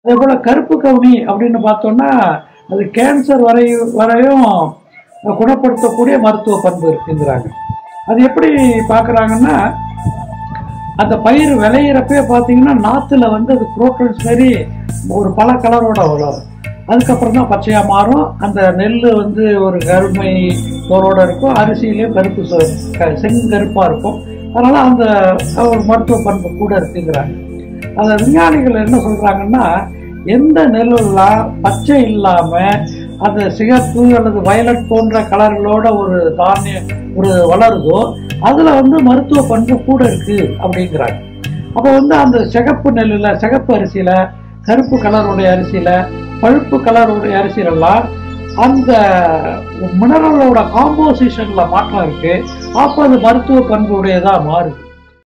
அதே போல கருப்பு கவுனி அப்படின்னு பார்த்தோம்னா அது கேன்சர் வரை வரையும் குணப்படுத்தக்கூடிய மருத்துவ பண்பு இருக்குங்கிறாங்க அது எப்படி பார்க்குறாங்கன்னா அந்த பயிர் விளையிறப்பே பார்த்தீங்கன்னா நாற்றுல வந்து அது புரோட்டன்ஸ் மாதிரி ஒரு பல கலரோட வளரும் அதுக்கப்புறம் தான் பச்சையாக மாறும் அந்த நெல் வந்து ஒரு கருமை தோலோட இருக்கும் அரிசியிலேயும் கருப்பு ச- க- செங்கருப்பாக இருக்கும் அதனால அந்த ஒரு மருத்துவ பண்பு கூட இருக்குங்கிறாங்க அந்த விஞ்ஞானிகள் என்ன சொல்றாங்கன்னா எந்த நெல்லெல்லாம் பச்சை இல்லாம அந்த சிகப்பு அல்லது வயலட் போன்ற கலர்களோட ஒரு தானியம் ஒரு வளருதோ அதுல வந்து மருத்துவ பண்பு கூட இருக்கு அப்படிங்கிறாங்க அப்போ வந்து அந்த சிகப்பு நெல்லுல சிகப்பு அரிசியில கருப்பு கலருடைய அரிசியில பழுப்பு கலருடைய அரிசியிலெல்லாம் அந்த மினரலோட காம்போசிஷன்ல மாற்றம் இருக்கு அப்போ அது மருத்துவ பண்புடையதா மாறுது